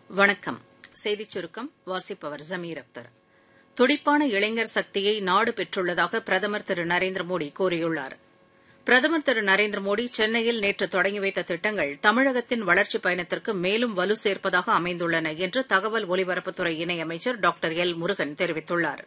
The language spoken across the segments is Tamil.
வணக்கம் செய்திச் சுருக்கம் வாசிப்பவர் ஜமீர் அக்தர் துடிப்பான இளைஞர் சக்தியை நாடு பெற்றுள்ளதாக பிரதமர் திரு நரேந்திர மோடி கூறியுள்ளார் பிரதமர் திரு நரேந்திர மோடி சென்னையில் நேற்று தொடங்கி வைத்த திட்டங்கள் தமிழகத்தின் வளர்ச்சிப் பயணத்திற்கு மேலும் வலு சேர்ப்பதாக அமைந்துள்ளன என்று தகவல் ஒலிபரப்புத்துறை இணையமைச்சர் டாக்டர் எல் முருகன் தெரிவித்துள்ளார்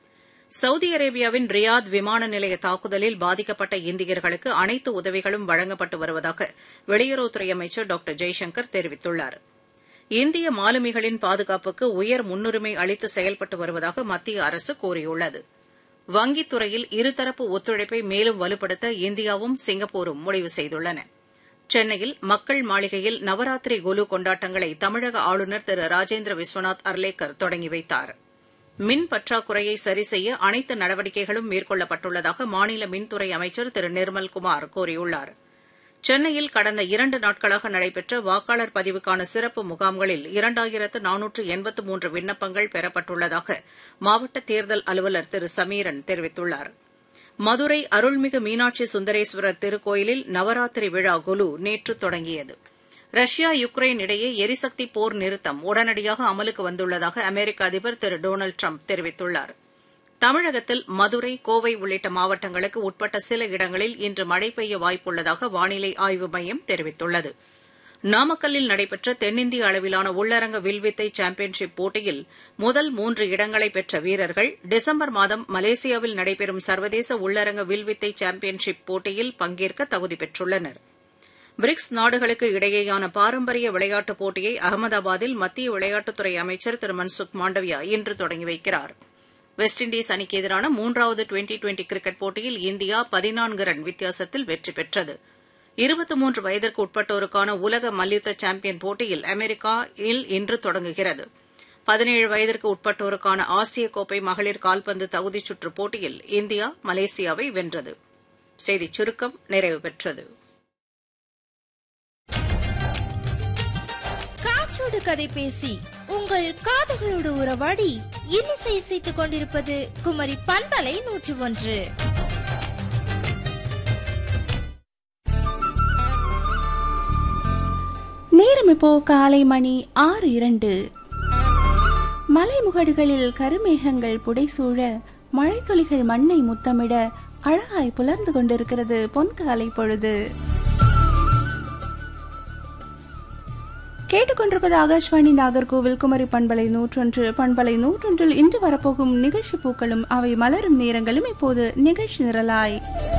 சவுதி அரேபியாவின் ரியாத் விமான நிலைய தாக்குதலில் பாதிக்கப்பட்ட இந்தியர்களுக்கு அனைத்து உதவிகளும் வழங்கப்பட்டு வருவதாக வெளியுறவுத்துறை அமைச்சர் டாக்டர் ஜெய்சங்கர் தெரிவித்துள்ளார் இந்திய மாலுமிகளின் பாதுகாப்புக்கு உயர் முன்னுரிமை அளித்து செயல்பட்டு வருவதாக மத்திய அரசு கூறியுள்ளது வங்கித் துறையில் இருதரப்பு ஒத்துழைப்பை மேலும் வலுப்படுத்த இந்தியாவும் சிங்கப்பூரும் முடிவு செய்துள்ளன சென்னையில் மக்கள் மாளிகையில் நவராத்திரி குலு கொண்டாட்டங்களை தமிழக ஆளுநர் திரு ராஜேந்திர விஸ்வநாத் அர்லேக்கர் தொடங்கி வைத்தார் மின் பற்றாக்குறையை சரிசெய்ய அனைத்து நடவடிக்கைகளும் மேற்கொள்ளப்பட்டுள்ளதாக மாநில மின்துறை அமைச்சர் திரு நிர்மல்குமார் கூறியுள்ளார் சென்னையில் கடந்த இரண்டு நாட்களாக நடைபெற்ற வாக்காளர் பதிவுக்கான சிறப்பு முகாம்களில் இரண்டாயிரத்து நானூற்று எண்பத்து மூன்று விண்ணப்பங்கள் பெறப்பட்டுள்ளதாக மாவட்ட தேர்தல் அலுவலர் திரு சமீரன் தெரிவித்துள்ளார் மதுரை அருள்மிகு மீனாட்சி சுந்தரேஸ்வரர் திருக்கோயிலில் நவராத்திரி விழா குலு நேற்று தொடங்கியது ரஷ்யா யுக்ரைன் இடையே எரிசக்தி போர் நிறுத்தம் உடனடியாக அமலுக்கு வந்துள்ளதாக அமெரிக்க அதிபர் திரு டொனால்டு ட்ரம்ப் தெரிவித்துள்ளார் தமிழகத்தில் மதுரை கோவை உள்ளிட்ட மாவட்டங்களுக்கு உட்பட்ட சில இடங்களில் இன்று மழை பெய்ய வாய்ப்புள்ளதாக வானிலை ஆய்வு மையம் தெரிவித்துள்ளது நாமக்கல்லில் நடைபெற்ற தென்னிந்திய அளவிலான உள்ளரங்க வில்வித்தை சாம்பியன்ஷிப் போட்டியில் முதல் மூன்று இடங்களை பெற்ற வீரர்கள் டிசம்பர் மாதம் மலேசியாவில் நடைபெறும் சர்வதேச உள்ளரங்க வில்வித்தை சாம்பியன்ஷிப் போட்டியில் பங்கேற்க தகுதி பெற்றுள்ளனா் பிரிக்ஸ் நாடுகளுக்கு இடையேயான பாரம்பரிய விளையாட்டுப் போட்டியை அகமதாபாத்தில் மத்திய விளையாட்டுத்துறை அமைச்சர் திரு மன்சுக் மாண்டவியா இன்று தொடங்கி வைக்கிறார் வெஸ்ட் இண்டீஸ் அணிக்கு எதிரான மூன்றாவது டுவெண்டி டுவெண்டி கிரிக்கெட் போட்டியில் இந்தியா பதினான்கு ரன் வித்தியாசத்தில் வெற்றி பெற்றது இருபத்தி மூன்று வயதிற்கு உட்பட்டோருக்கான உலக மல்யுத்த சாம்பியன் போட்டியில் அமெரிக்காவில் இன்று தொடங்குகிறது பதினேழு வயதிற்கு உட்பட்டோருக்கான ஆசிய கோப்பை மகளிர் கால்பந்து தகுதிச் சுற்றுப் போட்டியில் இந்தியா மலேசியாவை வென்றது செய்திச் சுருக்கம் நிறைவு பெற்றது காற்றோடு கதை பேசி உங்கள் காதுகளோடு உறவாடி இன்னிசை இசைத்துக் கொண்டிருப்பது குமரி பண்பலை நூற்று ஒன்று நேரம் இப்போ காலை மணி ஆறு இரண்டு மலைமுகடுகளில் கருமேகங்கள் புடைசூழ மழைத்துளிகள் மண்ணை முத்தமிட அழகாய் புலர்ந்து கொண்டிருக்கிறது பொன்காலை பொழுது கேட்டுக்கொண்டிருப்பது ஆகாஷ்வாணி நாகர்கோவில் குமரி பண்பலை நூற்றொன்று பண்பலை நூற்றொன்றில் இன்று வரப்போகும் நிகழ்ச்சி பூக்களும் அவை மலரும் நேரங்களும் இப்போது நிகழ்ச்சி நிரலாய்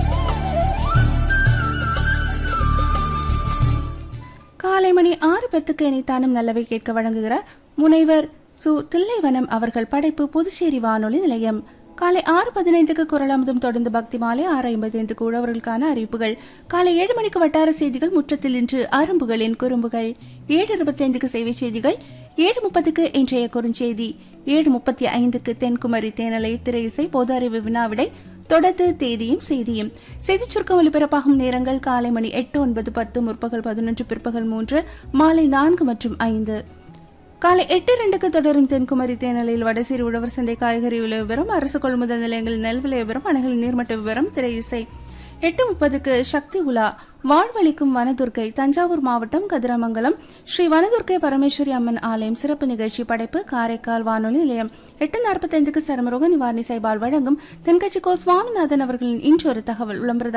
காலை மணி ஆறு பத்துக்கு இணைத்தானும் நல்லவை கேட்க வழங்குகிறார் முனைவர் சு தில்லைவனம் அவர்கள் படைப்பு புதுச்சேரி வானொலி நிலையம் காலை ஆறு பதினைந்துக்கு குரலமுதும் தொடர்ந்து பக்தி மாலை ஆறு ஐம்பத்தி ஐந்துக்கு உழவர்களுக்கான அறிவிப்புகள் காலை ஏழு மணிக்கு வட்டார செய்திகள் முற்றத்தில் இன்று அரும்புகளின் குறும்புகள் ஏழு இருபத்தைந்துக்கு சேவை செய்திகள் ஏழு முப்பதுக்கு இன்றைய குறுஞ்செய்தி ஏழு முப்பத்தி ஐந்துக்கு தென்குமரி தேனலை திரை இசை பொது அறிவு வினாவிடை தொடர்ந்து தேதியும் செய்தியும் செய்திச் சுருக்கம் ஒலிபரப்பாகும் நேரங்கள் காலை மணி எட்டு ஒன்பது பத்து முற்பகல் பதினொன்று பிற்பகல் மூன்று மாலை நான்கு மற்றும் ஐந்து காலை எட்டு ரெண்டுக்கு தொடரும் தென்குமரி தேனலையில் வடசீர் உழவர் சந்தை காய்கறி விலை விவரம் அரசு கொள்முதல் நிலையங்களில் நெல் விலை விவரம் அணைகள் நீர்மட்ட விவரம் திரை இசை எட்டு முப்பதுக்கு சக்தி உலா வாழ்வளிக்கும் வனதுர்க்கை தஞ்சாவூர் மாவட்டம் கதிரமங்கலம் ஸ்ரீ வனதுர்க்கை பரமேஸ்வரி அம்மன் ஆலயம் சிறப்பு நிகழ்ச்சி படைப்பு காரைக்கால் வானொலி நிலையம் எட்டு நாற்பத்தைந்துக்கு சரமரோக நிவாரணி சைபால் வழங்கும் தென்கட்சி கோ சுவாமிநாதன் அவர்களின் இன்றொரு தகவல் விளம்பர